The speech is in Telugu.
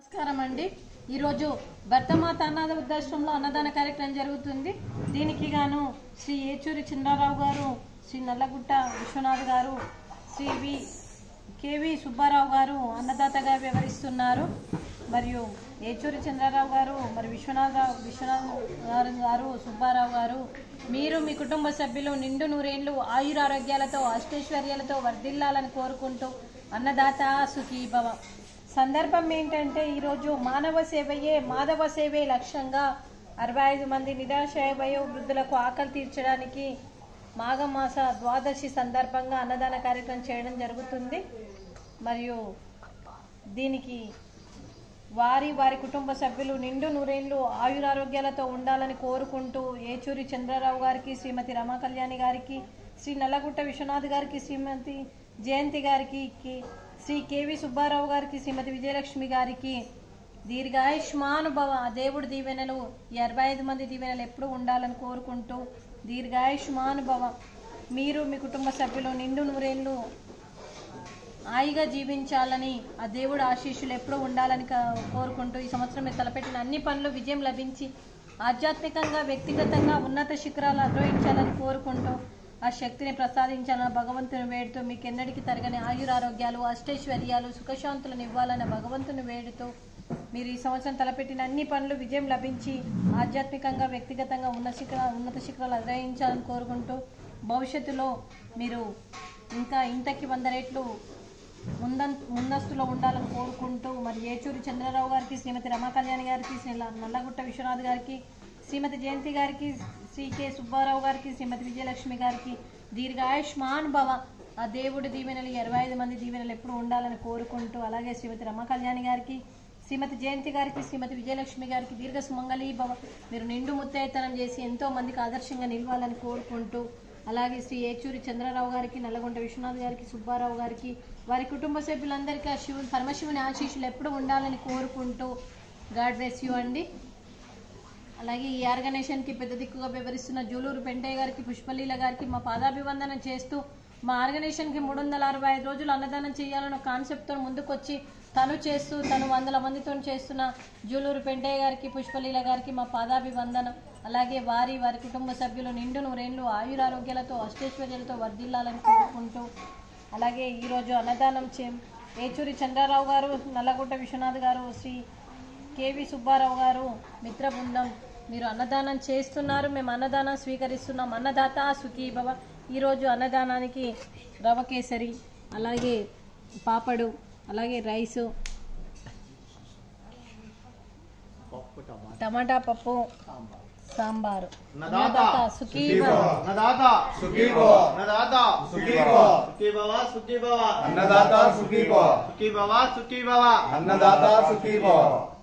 నమస్కారం అండి ఈరోజు భర్తమాత అనాథ వృద్ధాశ్రమంలో అన్నదాన కార్యక్రమం జరుగుతుంది దీనికి గాను శ్రీ ఏచూరి చంద్రారావు గారు శ్రీ నల్లగుట్ట విశ్వనాథ్ గారు శ్రీ వి కేవి సుబ్బారావు గారు అన్నదాతగా వ్యవహరిస్తున్నారు మరియు ఏచూరి చంద్రారావు గారు మరి విశ్వనాథరావు విశ్వనాథ్ గారు గారు సుబ్బారావు గారు మీరు మీ కుటుంబ సభ్యులు నిండు నూరేళ్లు ఆయురారోగ్యాలతో అష్టైశ్వర్యాలతో వర్ధిల్లాలని కోరుకుంటూ అన్నదాత సుఖీ భవ సందర్భం ఏంటంటే ఈరోజు మానవ సేవయే మాధవ సేవే లక్ష్యంగా అరవై ఐదు మంది నిరాశయ వయో వృద్ధులకు ఆకలి తీర్చడానికి మాఘమాస ద్వాదశి సందర్భంగా అన్నదాన కార్యక్రమం చేయడం జరుగుతుంది మరియు దీనికి వారి వారి కుటుంబ సభ్యులు నిండు నూరేళ్లు ఆయురారోగ్యాలతో ఉండాలని కోరుకుంటూ ఏచూరి చంద్రరావు గారికి శ్రీమతి రమా కళ్యాణి గారికి శ్రీ నల్లగుట్ట విశ్వనాథ్ గారికి శ్రీమతి జయంతి గారికి కి- శ్రీ కేవి సుబ్బారావు గారికి శ్రీమతి విజయలక్ష్మి గారికి దీర్ఘాయుష్మానుభవ ఆ దేవుడి దీవెనలు ఈ అరవై ఐదు మంది దీవెనలు ఎప్పుడూ ఉండాలని కోరుకుంటూ దీర్ఘాయుష్మానుభవ మీరు మీ కుటుంబ సభ్యులు నిండు నూరేళ్లు హాయిగా జీవించాలని ఆ దేవుడు ఆశీస్సులు ఎప్పుడూ ఉండాలని కా- కోరుకుంటూ ఈ సంవత్సరం మీరు తలపెట్టిన అన్ని పనులు విజయం లభించి ఆధ్యాత్మికంగా వ్యక్తిగతంగా ఉన్నత శిఖరాలు అధిరోహించాలని కోరుకుంటూ ఆ శక్తిని ప్రసాదించాలని భగవంతుని వేడుతూ మీకు ఎన్నటికీ తరగని ఆయురారోగ్యాలు అష్టైశ్వర్యాలు సుఖశాంతులను ఇవ్వాలని భగవంతుని వేడుతూ మీరు ఈ సంవత్సరం తలపెట్టిన అన్ని పనులు విజయం లభించి ఆధ్యాత్మికంగా వ్యక్తిగతంగా ఉన్న శిఖర ఉన్నత శిఖరాలు అధిరోహించాలని కోరుకుంటూ భవిష్యత్తులో మీరు ఇంకా ఇంతకి వంద రెట్లు ముందం ముందస్తులో ఉండాలని కోరుకుంటూ మరి ఏచూరి చంద్రరావు గారికి శ్రీమతి రమా కళ్యాణి గారికి శ్రీ ల- నల్లగుట్ట విశ్వనాథ్ గారికి శ్రీమతి జయంతి గారికి శ్రీ కె సుబ్బారావు గారికి శ్రీమతి విజయలక్ష్మి గారికి దీర్ఘాయుష్మాన్ భవ ఆ దేవుడి దీవెనలు ఇరవై ఐదు మంది దీవెనలు ఎప్పుడు ఉండాలని కోరుకుంటూ అలాగే శ్రీమతి రమా కళ్యాణి గారికి శ్రీమతి జయంతి గారికి శ్రీమతి విజయలక్ష్మి గారికి దీర్ఘ సుమంగళి భవ మీరు నిండు ముత్తైతనం చేసి ఎంతో మందికి ఆదర్శంగా నిలవాలని కోరుకుంటూ అలాగే శ్రీ ఏచూరి చంద్రరావు గారికి నల్లగొండ విశ్వనాథ్ గారికి సుబ్బారావు గారికి వారి కుటుంబ సభ్యులందరికీ ఆ శివుని పరమశివుని ఆశీస్సులు ఎప్పుడు ఉండాలని కోరుకుంటూ గాడ్ బ్లెస్ యూ అండి అలాగే ఈ ఆర్గనైజేషన్కి పెద్ద దిక్కుగా వివరిస్తున్న జూలూరు పెంటయ్య గారికి పుష్పలీల గారికి మా పాదాభివందనం చేస్తూ మా ఆర్గనైజేషన్కి మూడు వందల అరవై ఐదు రోజులు అన్నదానం చేయాలన్న కాన్సెప్ట్తో ముందుకొచ్చి తను చేస్తూ తను వందల మందితో చేస్తున్న జూలూరు పెంటయ్య గారికి పుష్పలీల గారికి మా పాదాభివందనం అలాగే వారి వారి కుటుంబ సభ్యులు నిండు నూరేళ్లు ఆయురారోగ్యాలతో అష్టైశ్వర్యాలతో వర్ధిల్లాలని కోరుకుంటూ అలాగే ఈరోజు అన్నదానం చే ఏచూరి చంద్రారావు గారు నల్లగుట్ట విశ్వనాథ్ గారు శ్రీ కేవి సుబ్బారావు గారు మిత్ర బృందం మీరు అన్నదానం చేస్తున్నారు మేము అన్నదానం స్వీకరిస్తున్నాం అన్నదాత సుఖీభవ ఈరోజు అన్నదానానికి రవ కేసరి అలాగే పాపడు అలాగే రైసు టమాటా పప్పు సాంబారు అన్నదాత సుఖీభవ అన్నదాత సుఖీ భవ అన్నదాత సుఖీ భవ సుఖీ భవ సుఖీ భవ అన్నదాత సుఖీ భవ సుఖీ భవ సుఖీ భవ అన్నదాత సుఖీ భవ